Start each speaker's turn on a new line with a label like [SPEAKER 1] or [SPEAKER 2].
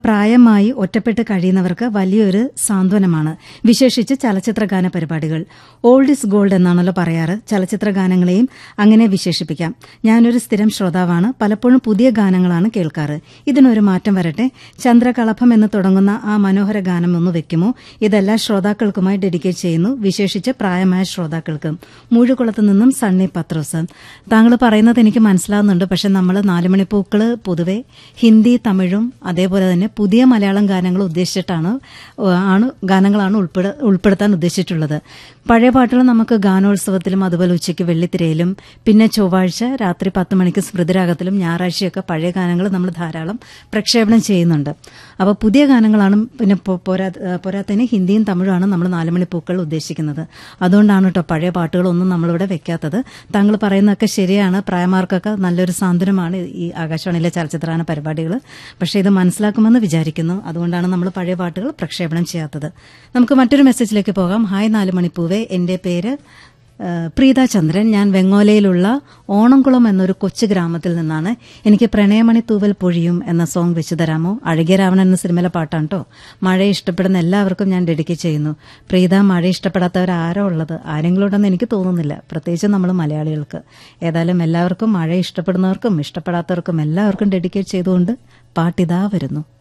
[SPEAKER 1] പ്രായമായി ഒറ്റപ്പെട്ട് കഴിയുന്നവർക്ക് വലിയൊരു സാന്ത്വനമാണ് വിശേഷിച്ച് ചലച്ചിത്ര ഗാന പരിപാടികൾ ഓൾഡ് ഇസ് ഗോൾഡ് എന്നാണല്ലോ പറയാറ് ചലച്ചിത്ര ഗാനങ്ങളെയും അങ്ങനെ വിശേഷിപ്പിക്കാം ഞാനൊരു സ്ഥിരം ശ്രോതാവാണ് പലപ്പോഴും പുതിയ ഗാനങ്ങളാണ് കേൾക്കാറ് ഇതിനൊരു മാറ്റം വരട്ടെ ചന്ദ്രകളഭം എന്ന് തുടങ്ങുന്ന ആ മനോഹര ഗാനം ഒന്ന് വെക്കുമോ ഇതെല്ലാ ശ്രോതാക്കൾക്കുമായി ഡെഡിക്കേറ്റ് ചെയ്യുന്നു വിശേഷിച്ച് പ്രായമായ ശ്രോതാക്കൾക്ക് മൂഴുകുളത്ത് നിന്നും സണ്ണി പത്രോസ് താങ്കൾ പറയുന്നത് എനിക്ക് മനസ്സിലാവുന്നുണ്ട് പക്ഷെ നമ്മൾ നാലുമണിപ്പൂക്കള് പൊതുവെ ഹിന്ദി തമിഴും അതേപോലെ തന്നെ പുതിയ മലയാളം ഗാനങ്ങൾ ഉദ്ദേശിച്ചിട്ടാണ് ഏഹ്, ആണ് ഗാനങ്ങളാണ് ഉൾപ്പെട ഉൾപ്പെടുത്താൻ ഉദ്ദേശിച്ചിട്ടുള്ളത് പഴയ പാട്ടുകൾ നമുക്ക് ഗാനോത്സവത്തിലും അതുപോലെ ഉച്ചയ്ക്ക് വെള്ളിത്തിരയിലും പിന്നെ ചൊവ്വാഴ്ച രാത്രി പത്ത് മണിക്ക് സ്മൃതിരാഗത്തിലും ഞായറാഴ്ചയൊക്കെ പഴയ ഗാനങ്ങൾ നമ്മൾ ധാരാളം പ്രക്ഷേപണം ചെയ്യുന്നുണ്ട് അപ്പോൾ പുതിയ ഗാനങ്ങളാണ് പിന്നെ പൊ- പോരാ ഏഹ്, പോരാത്തതിന് ഹിന്ദിയും തമിഴുമാണ് നമ്മൾ നാലുമണി പൂക്കൾ ഉദ്ദേശിക്കുന്നത് അതുകൊണ്ടാണ് കേട്ടോ പഴയ പാട്ടുകളൊന്നും നമ്മളിവിടെ വെക്കാത്തത് താങ്കൾ പറയുന്നതൊക്കെ ശരിയാണ് പ്രായമാർക്കൊക്കെ നല്ലൊരു സാന്ത്വനമാണ് ഈ ആകാശവാണിയിലെ ചലച്ചിത്രാന പരിപാടികൾ പക്ഷേ ഇത് മനസ്സിലാക്കുമെന്ന് വിചാരിക്കുന്നു അതുകൊണ്ടാണ് നമ്മൾ പഴയ പാട്ടുകൾ പ്രക്ഷേപണം ചെയ്യാത്തത് നമുക്ക് മറ്റൊരു മെസ്സേജിലേക്ക് പോകാം ഹായ് നാല് മണിപ്പൂവേ എന്റെ പേര് ആ, പ്രീത ചന്ദ്രൻ ഞാൻ വെങ്ങോലയിലുള്ള ഓണംകുളം എന്നൊരു കൊച്ചു ഗ്രാമത്തിൽ നിന്നാണ് എനിക്ക് പ്രണയമണി തൂവൽ പൊഴിയും എന്ന സോങ് വെച്ചു തരാമോ അഴകിയ രാവണൻ എന്ന സിനിമയിലെ പാട്ടാണ് കേട്ടോ മഴ ഇഷ്ടപ്പെടുന്ന എല്ലാവർക്കും ഞാൻ ഡെഡിക്കേറ്റ് ചെയ്യുന്നു പ്രീത മഴ ഇഷ്ടപ്പെടാത്തവർ ആരോ ഉള്ളത് ആരെങ്കിലും ഉണ്ടെന്ന് എനിക്ക് തോന്നുന്നില്ല പ്രത്യേകിച്ച് നമ്മൾ മലയാളികൾക്ക് ഏതായാലും എല്ലാവർക്കും മഴ ഇഷ്ടപ്പെടുന്നവർക്കും ഇഷ്ടപ്പെടാത്തവർക്കും എല്ലാവർക്കും ഡെഡിക്കേറ്റ് ചെയ്തുകൊണ്ട് പാട്ടിതാ വരുന്നു